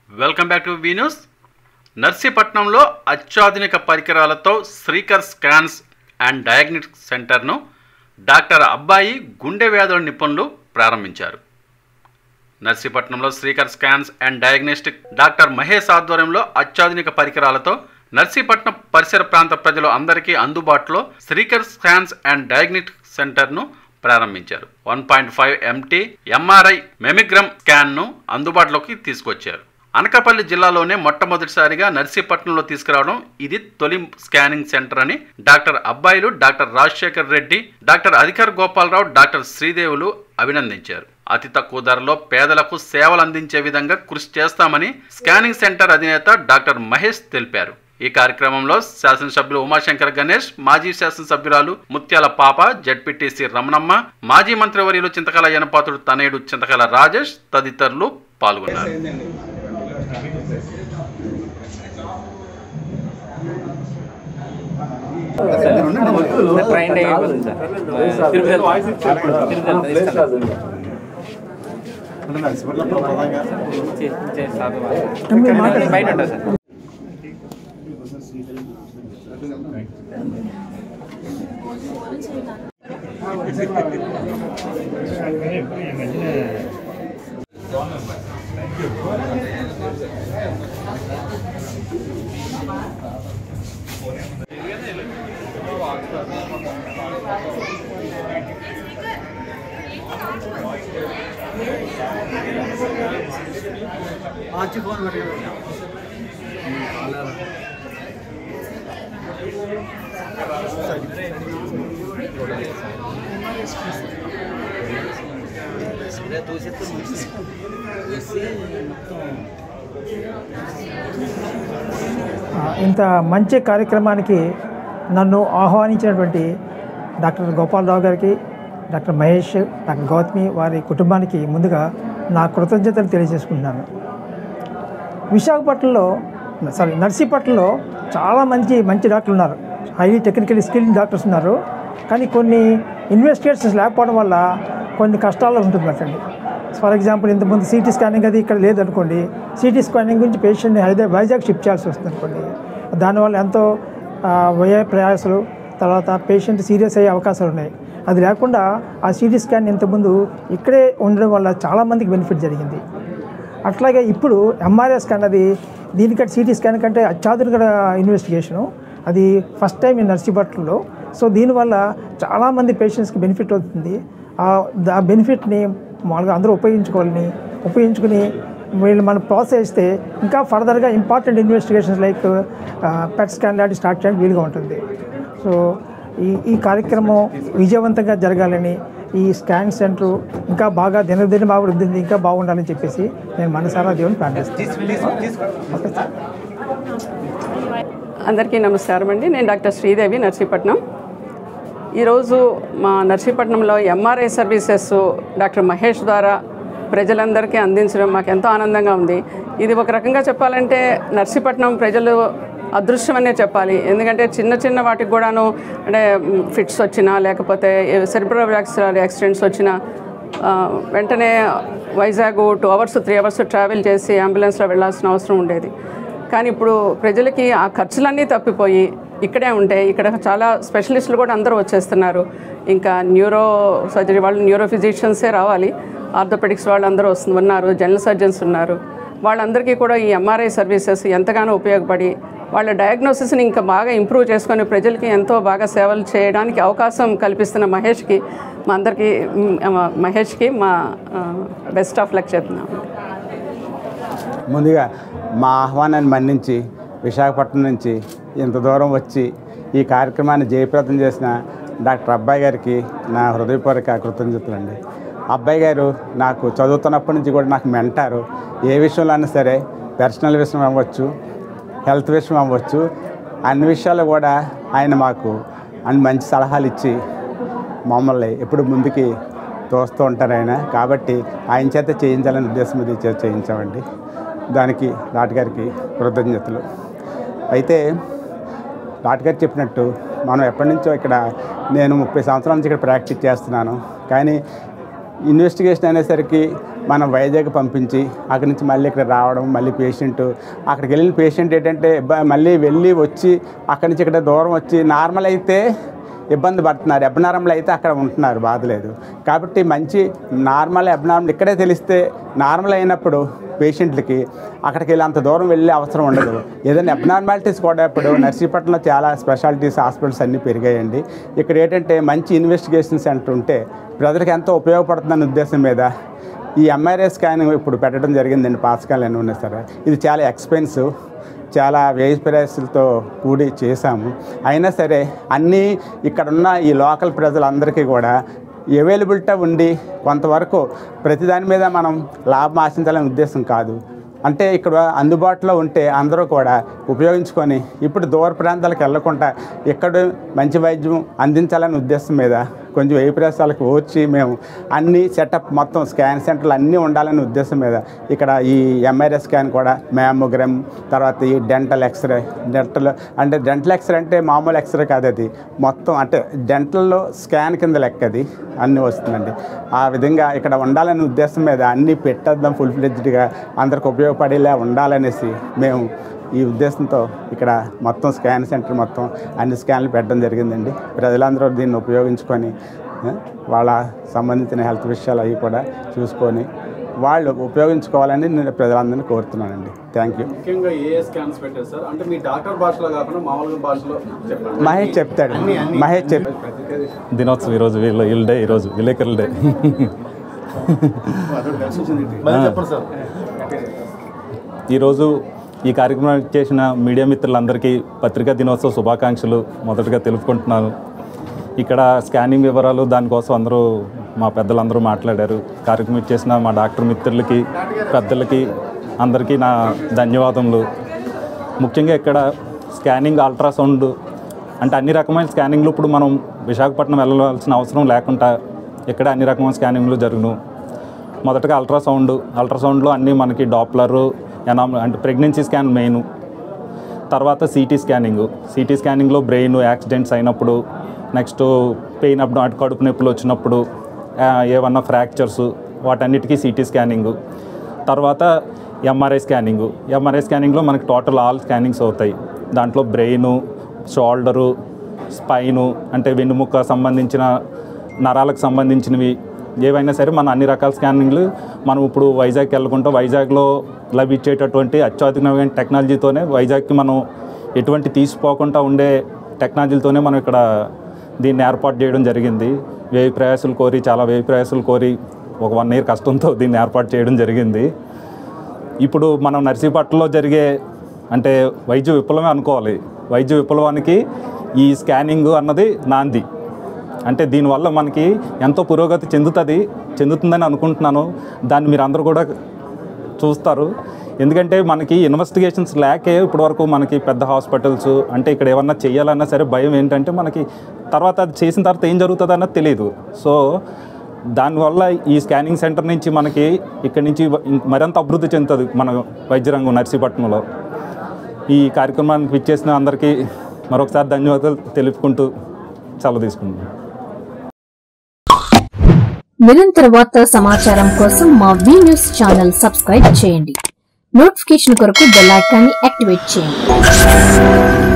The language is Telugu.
Welcome back to V News నర్సీపట్నంలో అత్యాధునిక పరికరాలతో శ్రీకర్ స్కాన్స్ అండ్ డయాగ్నోస్టిక్ సెంటర్ను డాక్టర్ అబ్బాయి గుండె వ్యాధుల నిపుణులు ప్రారంభించారు నర్సీపట్నంలో Srikar scans and diagnostic doctor Mahesh ఆధ్వర్యంలో అత్యాధునిక పరికరాలతో నర్సీపట్నం పరిసర ప్రాంత ప్రజలు అందరికీ అందుబాటులో శ్రీకర్ స్కాన్స్ అండ్ డయాగ్నోస్టిక్ సెంటర్ను ప్రారంభించారు వన్ పాయింట్ ఫైవ్ ఎంటీ ఎంఆర్ఐ మెమిగ్రమ్ స్కాన్ను అందుబాటులోకి తీసుకొచ్చారు అనకాపల్లి జిల్లాలోనే మొట్టమొదటిసారిగా నర్సీపట్నంలో తీసుకురావడం ఇది తొలి స్కానింగ్ సెంటర్ అని డాక్టర్ అబ్బాయిలు డాక్టర్ రాజశేఖర్ రెడ్డి డాక్టర్ అధికార్ గోపాలరావు డాక్టర్ శ్రీదేవులు అభినందించారు అతి తక్కువ ధరలో పేదలకు సేవలు అందించే విధంగా కృషి చేస్తామని స్కానింగ్ సెంటర్ అధినేత డాక్టర్ మహేష్ తెలిపారు ఈ కార్యక్రమంలో శాసనసభ్యులు ఉమాశంకర్ గణేష్ మాజీ శాసనసభ్యురాలు ముత్యాల పాప జడ్పీటీసీ రమణమ్మ మాజీ మంత్రివర్యులు చింతకాల యనపాతుడు తనయుడు చింతకాల రాజేష్ తదితరులు పాల్గొన్నారు ట్రైన్ అయిపోతుంది సార్ తిరుపతి తిరుపతి తీసుకెళ్తాం. చే- చే- సాధు వాళ్ళు. బయట ఉంటుంది సార్ ఆ, ఇంత మంచి కార్యక్రమానికి నన్ను ఆహ్వానించినటువంటి డాక్టర్ గోపాలరావు గారికి డాక్టర్ మహేష్ డాక్టర్ గౌతమి వారి కుటుంబానికి ముందుగా నా కృతజ్ఞతలు తెలియజేసుకుంటున్నాను విశాఖపట్నంలో సారీ నర్సీపట్నంలో చాలా మంచి మంచి డాక్టర్లు ఉన్నారు హైలీ టెక్నికల్ స్కిల్ డాక్టర్స్ ఉన్నారు కానీ కొన్ని ఇన్వెస్టిగేషన్స్ లేకపోవడం వల్ల కొన్ని కష్టాలు ఉంటుందటండి ఫర్ ఎగ్జాంపుల్ ఇంతకుముందు సిటీ స్కానింగ్ అది ఇక్కడ లేదనుకోండి సిటీ స్కానింగ్ గురించి పేషెంట్ని హైదరాబాద్ వైజాగ్ షిఫ్ట్ చేయాల్సి వస్తుంది అనుకోండి దానివల్ల ఎంతో ఆ, వ్యయ ప్రయాసాలు తర్వాత పేషెంట్ సీరియస్ అయ్యే అవకాశాలు ఉన్నాయి అది లేకుండా ఆ సిటీ స్కాన్ ఇంతకుముందు ఇక్కడే ఉండడం వల్ల చాలామందికి బెనిఫిట్ జరిగింది అట్లాగే ఇప్పుడు ఎంఆర్ఐ స్కాన్ అది దీనికంటే సిటీ స్కాన్ కంటే అత్యాధునిక ఇన్వెస్టిగేషను అది ఫస్ట్ టైం ఈ నర్సీపట్నంలో సో దీనివల్ల చాలామంది పేషెంట్స్కి బెనిఫిట్ అవుతుంది ఆ ఆ బెనిఫిట్ని మామూలుగా అందరూ ఉపయోగించుకోవాలని ఉపయోగించుకుని వీళ్ళు మనం ప్రోత్సహిస్తే ఇంకా ఫర్దర్గా important investigations like PET scan లాంటి స్టార్ట్ చేయడానికి వీలుగా ఉంటుంది సో ఈ ఈ కార్యక్రమం విజయవంతంగా జరగాలని ఈ స్కాన్ సెంటర్ ఇంకా బాగా దినదిన అభివృద్ధి ఇంకా బాగుండాలని చెప్పేసి నేను మనసారా దేవుని ప్రార్థిస్తాను ఓకే సార్ అందరికీ నమస్కారం అండి నేను డాక్టర్ శ్రీదేవి నర్సీపట్నం ఈరోజు మా నర్సీపట్నంలో ఎంఆర్ఐ సర్వీసెస్ డాక్టర్ మహేష్ ద్వారా ప్రజలందరికీ అందించడం మాకు ఎంతో ఆనందంగా ఉంది ఇది ఒక రకంగా చెప్పాలంటే నర్సీపట్నం ప్రజలు అదృశ్యమనే చెప్పాలి ఎందుకంటే చిన్న చిన్న వాటికి కూడాను అంటే ఫిట్స్ వచ్చినా లేకపోతే సెరిబ్రల్ యాక్సిడెంట్స్ వచ్చినా ఆ, వెంటనే Vizag two hours three hours travel చేసి అంబులెన్స్లో వెళ్ళాల్సిన అవసరం ఉండేది కానీ ఇప్పుడు ప్రజలకి ఆ ఖర్చులన్నీ తప్పిపోయి ఇక్కడే ఉంటే ఇక్కడ చాలా స్పెషలిస్టులు కూడా అందరూ వచ్చేస్తున్నారు ఇంకా న్యూరో సర్జరీ వాళ్ళు న్యూరో ఫిజిషియన్సే రావాలి ఆర్థోపెడిక్స్ వాళ్ళు అందరూ వస్తు ఉన్నారు జనరల్ సర్జన్స్ ఉన్నారు వాళ్ళందరికీ కూడా ఈ ఎంఆర్ఐ సర్వీసెస్ ఎంతగానో ఉపయోగపడి వాళ్ళ డయాగ్నోసిస్ని ఇంకా బాగా ఇంప్రూవ్ చేసుకొని ప్రజలకి ఎంతో బాగా సేవలు చేయడానికి అవకాశం కల్పిస్తున్న మహేష్కి మా అందరికీ మ్, మహేష్కి మా బెస్ట్ ఆఫ్ లక్ చెప్తున్నాం ముందుగా మా ఆహ్వానాన్ని మన్నించి విశాఖపట్నం నుంచి ఇంత దూరం వచ్చి ఈ కార్యక్రమాన్ని జయప్రదం చేసిన డాక్టర్ అబ్బాయి గారికి నా హృదయపూర్వక కృతజ్ఞతలండి అబ్బాయి గారు నాకు చదువుతున్నప్పటి నుంచి కూడా నాకు మెంటారు ఏ విషయంలో అయినా సరే పర్సనల్ విషయం అవ్వచ్చు హెల్త్ విషయం అవ్వచ్చు అన్ని విషయాలు కూడా ఆయన మాకు అన్ని మంచి సలహాలు ఇచ్చి మమ్మల్ని ఎప్పుడు ముందుకి తోస్తూ ఉంటారు ఆయన కాబట్టి ఆయన చేత చేయించాలనే ఉద్దేశం ఇది చే- చేయించామండి దానికి నాటగారికి కృతజ్ఞతలు అయితే నాటగారు చెప్పినట్టు మనం ఎప్పటి నుంచో ఇక్కడ నేను ముప్పై సంవత్సరాల నుంచి ఇక్కడ ప్రాక్టీస్ చేస్తున్నాను కానీ ఇన్వెస్టిగేషన్ అనేసరికి మనం వైజాగ్ పంపించి అక్కడి నుంచి మళ్ళీ ఇక్కడ రావడం మళ్ళీ పేషెంట్ అక్కడికి వెళ్ళిన పేషెంట్ ఏంటంటే బ- మళ్ళీ వెళ్ళి వచ్చి అక్కడి నుంచి ఇక్కడ దూరం వచ్చి నార్మల్ అయితే ఇబ్బంది పడుతున్నారు అబ్నార్మల్ అయితే అక్కడ ఉంటున్నారు బాధ లేదు కాబట్టి మంచి నార్మల్ అబ్నార్మల్ ఇక్కడే తెలిస్తే నార్మల్ అయినప్పుడు పేషెంట్లకి అక్కడికి వెళ్ళి అంత దూరం వెళ్ళే అవసరం ఉండదు ఏదైనా అబ్నార్మాలిటీస్ కూడా ఇప్పుడు నర్సీపట్నంలో చాలా స్పెషాలిటీస్ హాస్పిటల్స్ అన్నీ పెరిగాయండి ఇక్కడ ఏంటంటే మంచి ఇన్వెస్టిగేషన్ సెంటర్ ఉంటే ప్రజలకు ఎంతో ఉపయోగపడుతుందన్న ఉద్దేశం మీద ఈ ఎంఆర్ఐ స్కానింగ్ ఇప్పుడు పెట్టడం జరిగిందండి పాస్కాల్ అని ఉన్నాయి సార్ ఇది చాలా ఎక్స్పెన్సివ్ చాలా వ్యయ ప్రయాసాలతో కూడి చేశాము అయినా సరే అన్నీ ఇక్కడున్న ఈ లోకల్ ప్రజలందరికీ కూడా అవైలబిలిటీ ఉండి కొంతవరకు ప్రతిదాని మీద మనం లాభం ఆశించాలనే ఉద్దేశం కాదు అంటే ఇక్కడ అందుబాటులో ఉంటే అందరూ కూడా ఉపయోగించుకొని ఇప్పుడు దూర ప్రాంతాలకు వెళ్లకుండా ఇక్కడ మంచి వైద్యం అందించాలనే ఉద్దేశం మీద కొంచెం ఏ ప్రదేశాలకు వచ్చి మేము అన్ని సెటప్ మొత్తం స్కాన్ సెంటర్లు అన్నీ ఉండాలనే ఉద్దేశం మీద ఇక్కడ ఈ ఎంఆర్ఐ స్కాన్ కూడా మ్యామోగ్రామ్ తర్వాత ఈ డెంటల్ ఎక్స్రే డెంటల్ అంటే డెంటల్ ఎక్స్రే అంటే మామూలు ఎక్స్రే కాదు అది మొత్తం అంటే డెంటల్లో స్కాన్ కింద లెక్క అది అన్నీ వస్తుందండి ఆ విధంగా ఇక్కడ ఉండాలనే ఉద్దేశం మీద అన్నీ పెట్టేద్దాం ఫుల్ ఫ్లెడ్జ్డ్గా అందరికి ఉపయోగపడేలా ఉండాలనేసి మేము ఈ ఉద్దేశంతో ఇక్కడ మొత్తం స్కాన్ సెంటర్ మొత్తం అన్ని స్కాన్లు పెట్టడం జరిగిందండి ప్రజలందరూ దీన్ని ఉపయోగించుకొని ఆ, వాళ్ళ సంబంధించిన హెల్త్ విషయాలు అవి కూడా చూసుకొని వాళ్ళు ఉపయోగించుకోవాలని నేను ప్రజలందరినీ కోరుతున్నానండి థ్యాంక్ యూ ముఖ్యంగా ఏ స్కాన్స్ పెట్టారు సార్ అంటే మీ డాక్టర్ భాషలో కాకుండా మామూలుగా భాషలో చెప్పండి మహేష్ చెప్తాడు మహేష్ చెప్ దినోత్సవం ఈరోజు వీళ్ళ వీళ్ళ డే ఈరోజు విలేకరుల డే ఈరోజు ఈ కార్యక్రమం చేసిన మీడియా మిత్రులందరికీ పత్రికా దినోత్సవ శుభాకాంక్షలు మొదటగా తెలుపుకుంటున్నాను ఇక్కడ స్కానింగ్ వివరాలు దానికోసం అందరూ మా పెద్దలందరూ మాట్లాడారు కార్యక్రమం చేసిన మా డాక్టర్ మిత్రులకి పెద్దలకి అందరికీ నా ధన్యవాదములు ముఖ్యంగా ఇక్కడ స్కానింగ్ అల్ట్రాసౌండ్ అంటే అన్ని రకమైన స్కానింగ్లు ఇప్పుడు మనం విశాఖపట్నం వెళ్ళవలసిన అవసరం లేకుండా ఇక్కడ అన్ని రకమైన స్కానింగ్లు జరుగును మొదటగా అల్ట్రాసౌండ్ అల్ట్రాసౌండ్లో అన్నీ మనకి డాప్లర్ ఎనామ్ అంటే ప్రెగ్నెన్సీ స్కాన్ మెయిన్ తర్వాత సిటీ స్కానింగ్ సిటీ స్కానింగ్లో బ్రెయిన్ యాక్సిడెంట్స్ అయినప్పుడు నెక్స్ట్ పెయిన్ అప్పుడు అటు కడుపు నొప్పులు వచ్చినప్పుడు ఆ, ఏమన్నా ఫ్రాక్చర్స్ వాటన్నిటికీ సిటీ స్కానింగ్ తర్వాత ఎంఆర్ఐ స్కానింగ్ ఎంఆర్ఐ స్కానింగ్లో మనకి టోటల్ ఆల్ స్కానింగ్స్ అవుతాయి దాంట్లో బ్రెయిన్ షోల్డరు స్పైను అంటే వెన్నుముక్క సంబంధించిన నరాలకు సంబంధించినవి ఏవైనా సరే మన అన్ని రకాల స్కానింగ్లు మనం ఇప్పుడు వైజాగ్కి వెళ్ళకుండా వైజాగ్లో లభించేటటువంటి అత్యాధునికమైన టెక్నాలజీతోనే వైజాగ్కి మనం ఎటువంటి తీసిపోకుండా ఉండే టెక్నాలజీలతోనే మనం ఇక్కడ దీన్ని ఏర్పాటు చేయడం జరిగింది వ్యయ ప్రయాసాలు కోరి చాలా వ్యయ ప్రయాసాలు కోరి ఒక వన్ ఇయర్ కష్టంతో దీన్ని ఏర్పాటు చేయడం జరిగింది ఇప్పుడు మనం నర్సీపట్నంలో జరిగే అంటే వైద్య విప్లవమే అనుకోవాలి వైద్య విప్లవానికి ఈ స్కానింగ్ అన్నది నాంది అంటే దీనివల్ల మనకి ఎంతో పురోగతి చెందుతుంది చెందుతుందని అనుకుంటున్నాను దాన్ని మీరు అందరూ కూడా చూస్తారు ఎందుకంటే మనకి ఇన్వెస్టిగేషన్స్ లేకే ఇప్పటివరకు మనకి పెద్ద హాస్పిటల్స్ అంటే ఇక్కడ ఏమన్నా చేయాలన్నా సరే భయం ఏంటంటే మనకి తర్వాత అది చేసిన తర్వాత ఏం జరుగుతుంది అన్నది తెలియదు సో దానివల్ల ఈ స్కానింగ్ సెంటర్ నుంచి మనకి ఇక్కడి నుంచి ఇంక మరింత అభివృద్ధి చెందుతుంది మన వైద్య రంగం నర్సీపట్నంలో ఈ కార్యక్రమానికి విచ్చేసిన అందరికీ మరొకసారి ధన్యవాదాలు తెలుపుకుంటూ సెలవు తీసుకుంటున్నాను నిరంతర వార్తా సమాచారం కోసం మా వి న్యూస్ ఛానల్ సబ్స్క్రైబ్ చేయండి నోటిఫికేషన్ కొరకు బెల్ ఐకాన్ని యాక్టివేట్ చేయండి